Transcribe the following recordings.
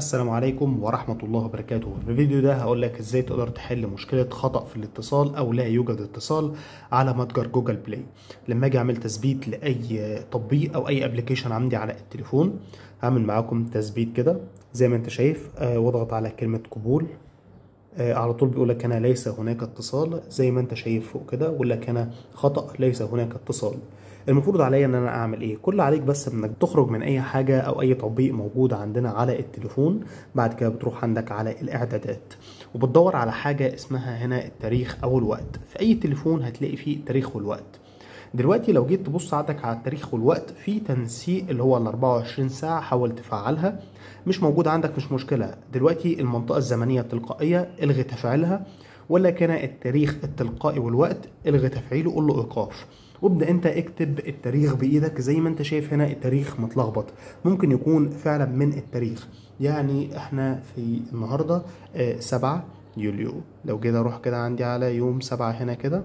السلام عليكم ورحمة الله وبركاته في الفيديو ده هقول لك ازاي تقدر تحل مشكلة خطأ في الاتصال او لا يوجد اتصال على متجر جوجل بلاي لما اجي اعمل تثبيت لاي تطبيق او اي ابلكيشن عندي على التليفون هعمل معاكم تثبيت كده زي ما انت شايف آه، واضغط على كلمة قبول آه، على طول بيقول لك هنا ليس هناك اتصال زي ما انت شايف فوق كده بيقول لك هنا خطأ ليس هناك اتصال المفروض عليا ان انا اعمل ايه كل عليك بس انك تخرج من اي حاجه او اي تطبيق موجود عندنا على التليفون بعد كده بتروح عندك على الاعدادات وبتدور على حاجه اسمها هنا التاريخ او الوقت في اي تليفون هتلاقي فيه التاريخ والوقت دلوقتي لو جيت تبص عندك على التاريخ والوقت في تنسيق اللي هو ال 24 ساعه حاول تفعلها مش موجود عندك مش مشكله دلوقتي المنطقه الزمنيه التلقائيه الغي تفعيلها ولا كان التاريخ التلقائي والوقت الغي تفعيله قول له ايقاف وابدا انت اكتب التاريخ بايدك زي ما انت شايف هنا التاريخ متلخبط ممكن يكون فعلا من التاريخ يعني احنا في النهارده آه، سبعة يوليو لو جيت اروح كده عندي على يوم سبعة هنا كده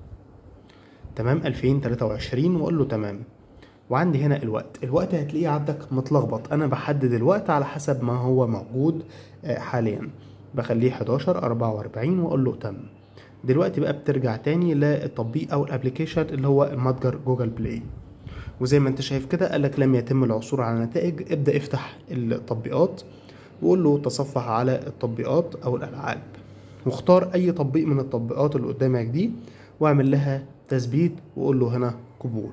تمام 2023 واقول له تمام وعندي هنا الوقت الوقت هتلاقيه عندك متلخبط انا بحدد الوقت على حسب ما هو موجود آه، حاليا بخليه 11 44 واقول له تم دلوقتي بقى بترجع تاني للتطبيق او الابلكيشن اللي هو متجر جوجل بلاي وزي ما انت شايف كده قالك لم يتم العثور على نتائج ابدا افتح التطبيقات وقول له تصفح على التطبيقات او الالعاب واختار اي تطبيق من التطبيقات اللي قدامك دي واعمل لها تثبيت وقول له هنا قبول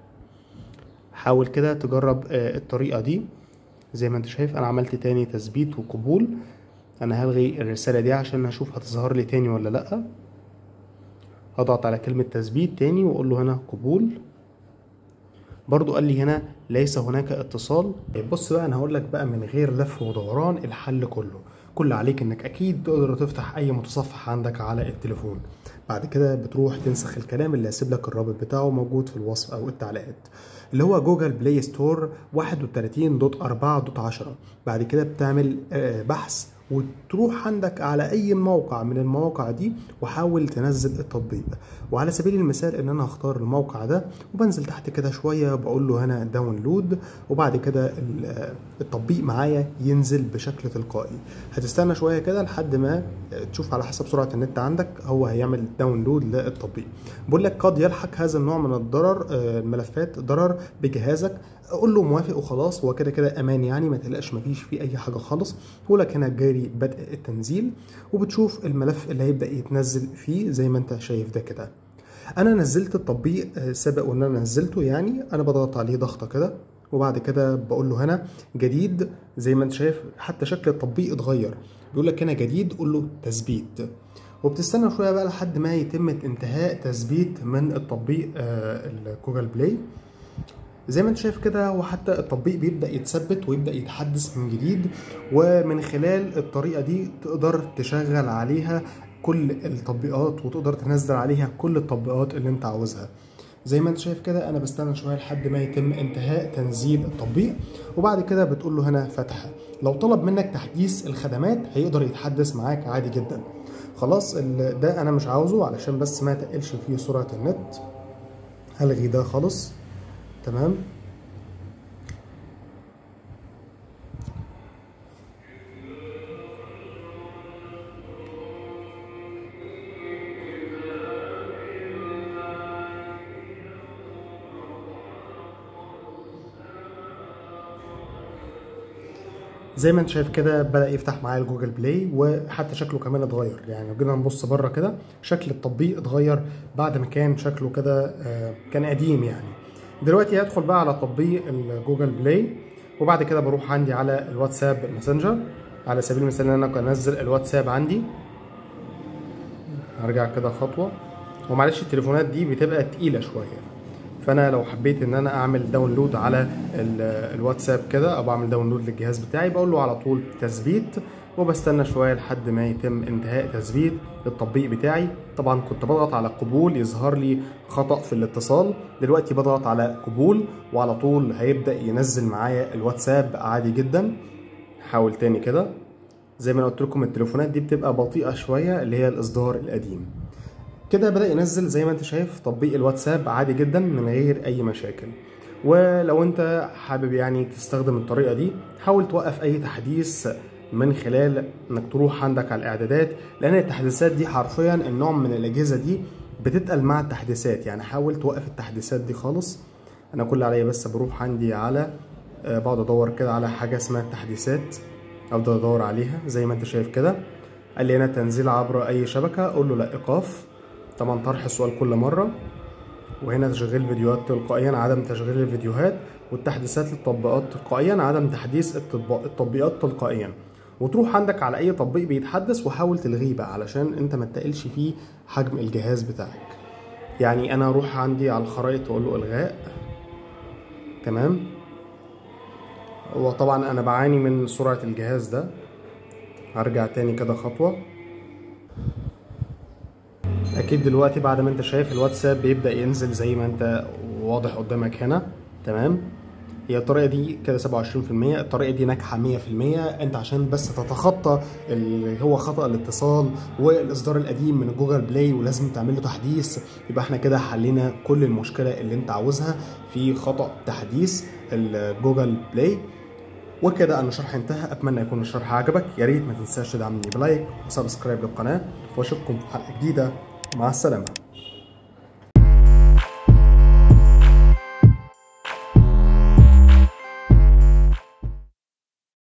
حاول كده تجرب آه، الطريقة دي زي ما انت شايف انا عملت تاني تثبيت وقبول انا هلغي الرسالة دي عشان هشوف هتظهر لي تاني ولا لأ هضغط على كلمة تثبيت تاني واقول له هنا قبول برضو قال لي هنا ليس هناك اتصال بص بقى انا هقول لك بقى من غير لف ودوران الحل كله كل عليك انك اكيد تقدر تفتح اي متصفح عندك على التليفون بعد كده بتروح تنسخ الكلام اللي هسيب لك الرابط بتاعه موجود في الوصف او التعليقات اللي هو جوجل بلاي ستور 31.4.10 بعد كده بتعمل آه، بحث وتروح عندك على اي موقع من المواقع دي وحاول تنزل التطبيق وعلى سبيل المثال ان انا هختار الموقع ده وبنزل تحت كده شويه بقول له هنا داونلود وبعد كده ال- التطبيق معايا ينزل بشكل تلقائي هتستنى شويه كده لحد ما تشوف على حسب سرعه النت عندك هو هيعمل داونلود للتطبيق بقول لك قد يلحق هذا النوع من الضرر آه، الملفات ضرر بجهازك قول له موافق وخلاص هو كده كده امان يعني ما تقلقش مفيش فيه اي حاجه خالص بقول لك هنا جاري بدء التنزيل وبتشوف الملف اللي هيبدا يتنزل فيه زي ما انت شايف ده كده انا نزلت التطبيق آه، سبق وان انا نزلته يعني انا بضغط عليه ضغطه كده وبعد كده بقول له هنا جديد زي ما انت شايف حتى شكل التطبيق اتغير بيقول لك هنا جديد قول له تثبيت وبتستنى شويه بقى لحد ما يتم انتهاء تثبيت من التطبيق آه، الجوجل بلاي زي ما انت شايف كده وحتى التطبيق بيبدا يتثبت ويبدا يتحدث من جديد ومن خلال الطريقه دي تقدر تشغل عليها كل التطبيقات وتقدر تنزل عليها كل التطبيقات اللي انت عاوزها زي ما انت شايف كده انا بستنى شويه لحد ما يتم انتهاء تنزيل التطبيق وبعد كده بتقول له هنا فتح لو طلب منك تحديث الخدمات هيقدر يتحدث معاك عادي جدا خلاص ال- ده انا مش عاوزه علشان بس ما تقلش فيه سرعه النت هلغي ده خالص تمام زي ما انت شايف كده بدأ يفتح معايا الجوجل بلاي وحتى شكله كمان اتغير يعني لو جينا نبص بره كده شكل التطبيق اتغير بعد ما كان شكله كده آه، كان قديم يعني دلوقتي هدخل بقى على تطبيق الجوجل بلاي وبعد كده بروح عندي على الواتساب ماسنجر على سبيل المثال ان انا انزل الواتساب عندي هرجع كده خطوه ومعلش التليفونات دي بتبقى تقيله شويه فانا لو حبيت ان انا اعمل داونلود على ال- الواتساب كده او بعمل داونلود للجهاز بتاعي بقول له على طول تثبيت وبستنى شويه لحد ما يتم انتهاء تثبيت التطبيق بتاعي طبعا كنت بضغط على قبول يظهر لي خطأ في الاتصال دلوقتي بضغط على قبول وعلى طول هيبدأ ينزل معايا الواتساب عادي جدا حاول تاني كده زي ما انا قلت لكم التليفونات دي بتبقى بطيئة شوية اللي هي الإصدار القديم كده بدأ ينزل زي ما انت شايف تطبيق الواتساب عادي جدا من غير أي مشاكل ولو انت حابب يعني تستخدم الطريقة دي حاول توقف أي تحديث من خلال انك تروح عندك على الاعدادات لان التحديثات دي حرفيا النوع من الاجهزه دي بتتقل مع التحديثات يعني حاول توقف التحديثات دي خالص انا كل عليا بس بروح عندي على آه، بقعد ادور كده على حاجه اسمها التحديثات افضل ادور عليها زي ما انت شايف كده قال لي هنا تنزيل عبر اي شبكه اقول له لا ايقاف طبعا طرح السؤال كل مره وهنا تشغيل فيديوهات تلقائيا عدم تشغيل الفيديوهات والتحديثات للتطبيقات تلقائيا عدم تحديث التطبيق- التطبيقات تلقائيا وتروح عندك على اي تطبيق بيتحدث وحاول تلغيه بقى علشان انت ما تقلش فيه حجم الجهاز بتاعك يعني انا اروح عندي على الخرائط واقول له الغاء تمام وطبعا انا بعاني من سرعة الجهاز ده هرجع تاني كده خطوة اكيد دلوقتي بعد ما انت شايف الواتساب بيبدأ ينزل زي ما انت واضح قدامك هنا تمام هي الطريقة دي كده 27% الطريقة دي ناجحة 100% انت عشان بس تتخطى اللي هو خطأ الاتصال والاصدار القديم من جوجل بلاي ولازم تعمل له تحديث يبقى احنا كده حلينا كل المشكلة اللي انت عاوزها في خطأ تحديث الجوجل بلاي وكده انا شرحي انتهى اتمنى يكون الشرح عجبك يا ريت ما تنساش تدعمني بلايك وسبسكرايب للقناه واشوفكم في حلقه جديده مع السلامه